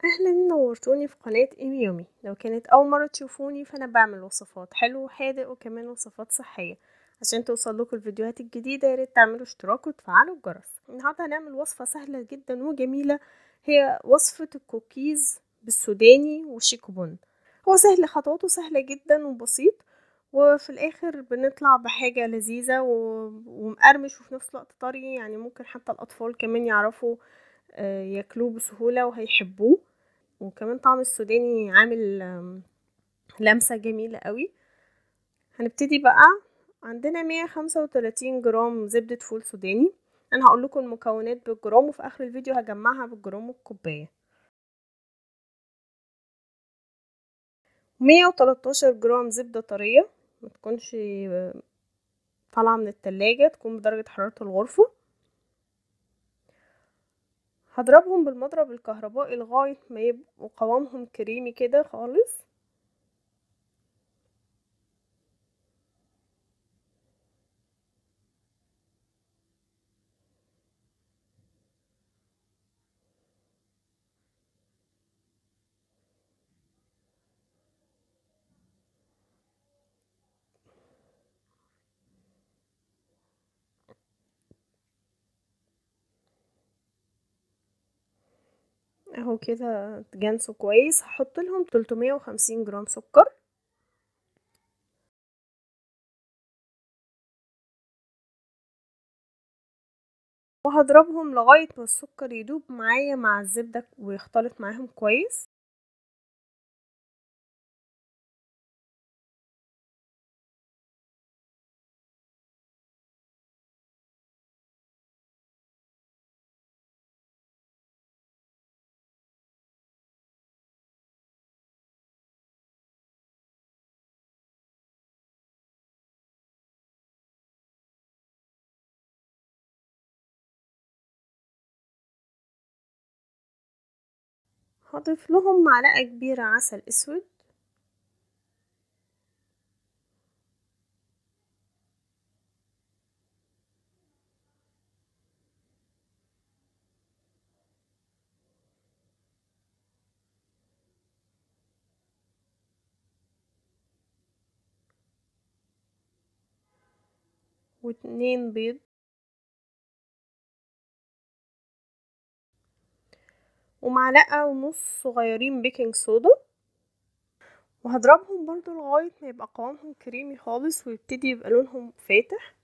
اهلا نورتوني في قناة ايمي يومي لو كانت اول مرة تشوفوني فانا بعمل وصفات حلو وحادق وكمان وصفات صحية عشان توصل لكم الفيديوهات الجديدة يا ريت تعملوا اشتراك وتفعلوا الجرس النهاردة هنعمل وصفة سهلة جدا وجميلة هي وصفة الكوكيز بالسوداني والشيكوبون هو سهل خطواته سهلة جدا وبسيط وفي الاخر بنطلع بحاجة لذيذة ومقرمش وفي نفس الوقت طري يعني ممكن حتى الاطفال كمان يعرفوا ياكلوه بسهولة وهيحبوه وكمان طعم السوداني عامل لمسة جميلة قوي هنبتدي بقى عندنا مية خمسة وتلاتين جرام زبدة فول سوداني انا هقول لكم المكونات بالجرام وفي اخر الفيديو هجمعها بالجرام والكوباية مية وتلاتاشر جرام زبدة طرية ما تكونش طالعة من التلاجة تكون بدرجة حرارة الغرفة هضربهم بالمضرب الكهربائي لغاية ما يبقوا قوامهم كريمي كده خالص اهو كده اتجانسوا كويس هحط لهم 350 جرام سكر وهضربهم لغاية ما السكر يدوب معايا مع الزبدة ويختلط معاهم كويس هضيف لهم معلقة كبيرة عسل اسود واتنين بيض ومعلقة ونص صغيرين بيكنج صودا وهضربهم برضو لغاية ما يبقى قوامهم كريمي خالص ويبتدي يبقى لونهم فاتح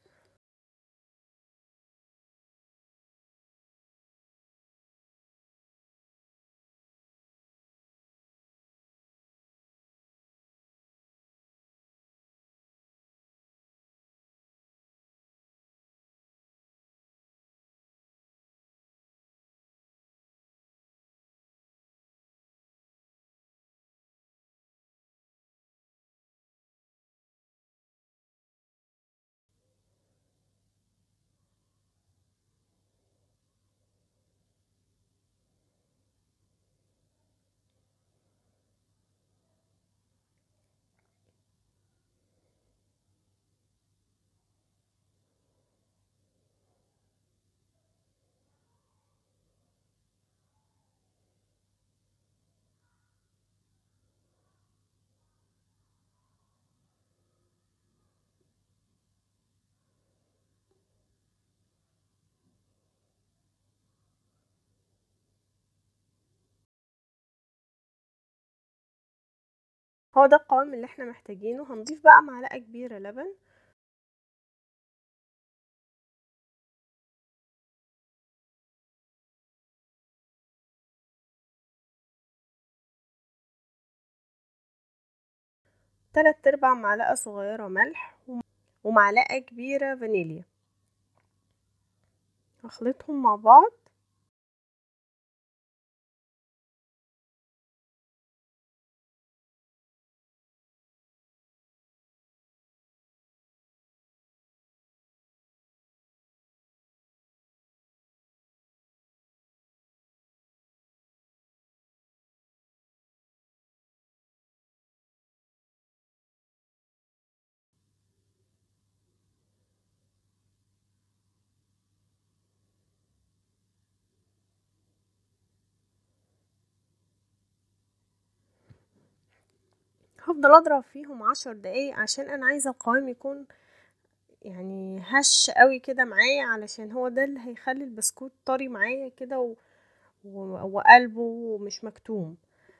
هو ده القوام اللي احنا محتاجينه هنضيف بقى معلقة كبيرة لبن تلات ارباع معلقة صغيرة ملح ومعلقة كبيرة فانيليا هخلطهم مع بعض هفضل اضرب فيهم عشر دقايق عشان انا عايزة القوام يكون يعني هش قوي كده معايا علشان هو ده اللي هيخلي البسكوت طري معايا كده و... و... وقلبه مش مكتوم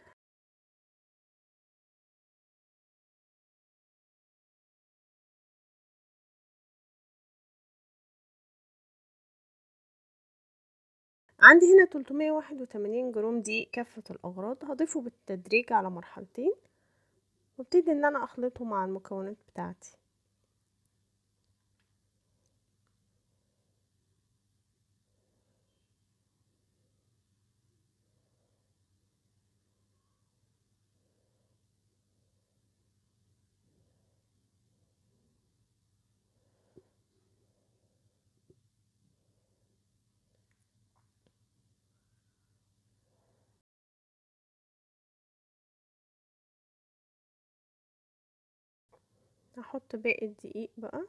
عندي هنا 381 جرام دقيق كافة الأغراض هضيفه بالتدريج على مرحلتين وابتدي ان انا اخلطه مع المكونات بتاعتي هحط باقي الدقيق بقى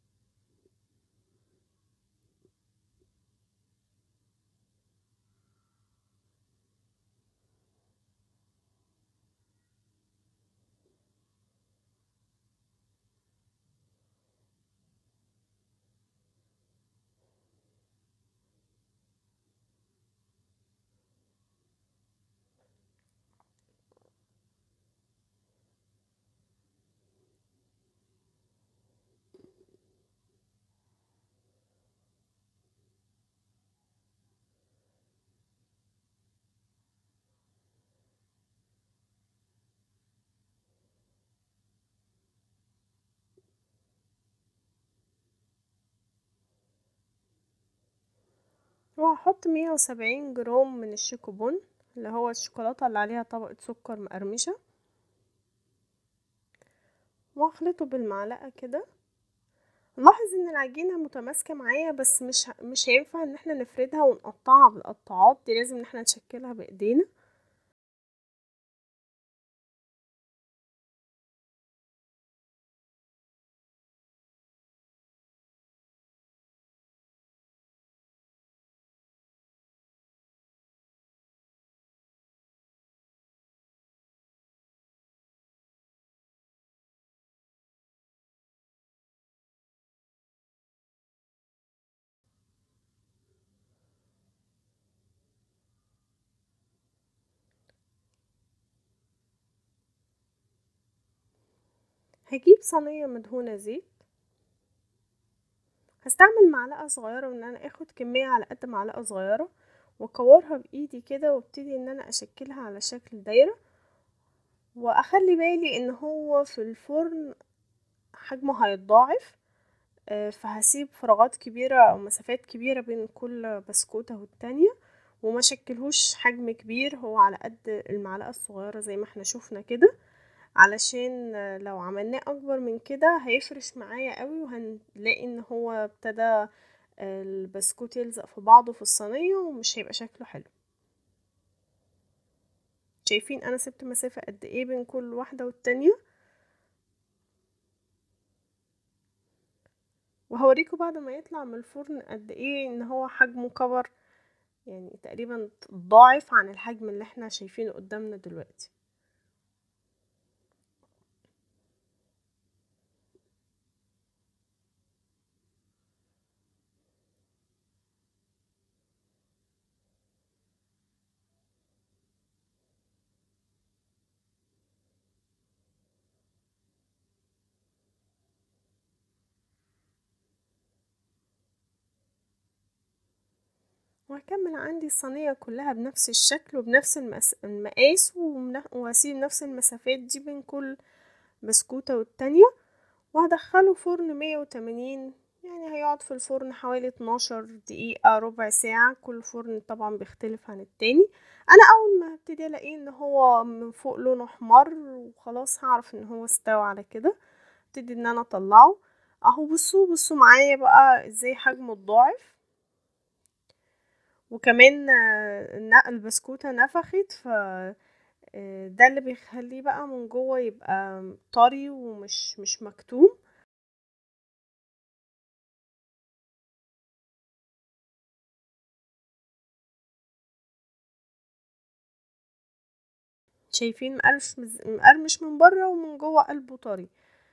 وهحط مية وسبعين جرام من الشيكوبون اللي هو الشوكولاتة اللي عليها طبقة سكر مقرمشة واخلطه بالمعلقة كده نلاحظ ان العجينة متماسكة معايا بس مش مش هينفع ان احنا نفردها ونقطعها بالقطاعات دي لازم ان احنا نشكلها بايدينا هجيب صينية مدهونة زيت هستعمل معلقة صغيرة وان انا اخد كمية على قد معلقة صغيرة واكورها بايدي كده وابتدي ان انا اشكلها على شكل دايرة واخلي بالي ان هو في الفرن حجمه هيتضاعف فهسيب فراغات كبيرة او مسافات كبيرة بين كل بسكوتة والتانية وما شكلهوش حجم كبير هو على قد المعلقة الصغيرة زي ما احنا شوفنا كده علشان لو عملناه اكبر من كده هيفرش معايا قوي وهنلاقي ان هو ابتدى البسكوت يلزق في بعضه في الصينية ومش هيبقى شكله حلو شايفين انا سبت مسافة قد ايه بين كل واحدة والتانية وهوريكم بعد ما يطلع من الفرن قد ايه ان هو حجمه كبر يعني تقريبا ضاعف عن الحجم اللي احنا شايفينه قدامنا دلوقتي وهكمل عندي الصينية كلها بنفس الشكل وبنفس المس... المقاس وهسيب نفس المسافات دي بين كل بسكوتة والتانية وهدخله فرن مية وتمانين يعني هيقعد في الفرن حوالي اتناشر دقيقة ربع ساعة كل فرن طبعا بيختلف عن التاني انا اول ما هبتدي الاقيه ان هو من فوق لونه احمر وخلاص هعرف ان هو استوى على كده ابتدي ان انا اطلعه اهو بصوا بصوا معايا بقى ازاي حجمه اتضاعف وكمان البسكوتة نفخت ف ده اللي بيخليه بقى من جوه يبقى طري ومش مش مكتوم شايفين مقرمش مقرمش من بره ومن جوه قلبه طري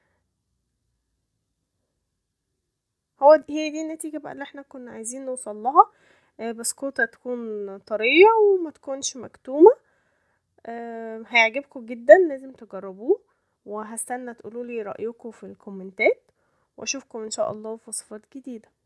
هو هي دي النتيجة بقى اللي احنا كنا عايزين نوصل لها بسكوتة تكون طرية وما تكونش مكتومة هيعجبكم جدا لازم تجربوه وهستنى تقولولي رأيكم في الكومنتات واشوفكم ان شاء الله في وصفات جديدة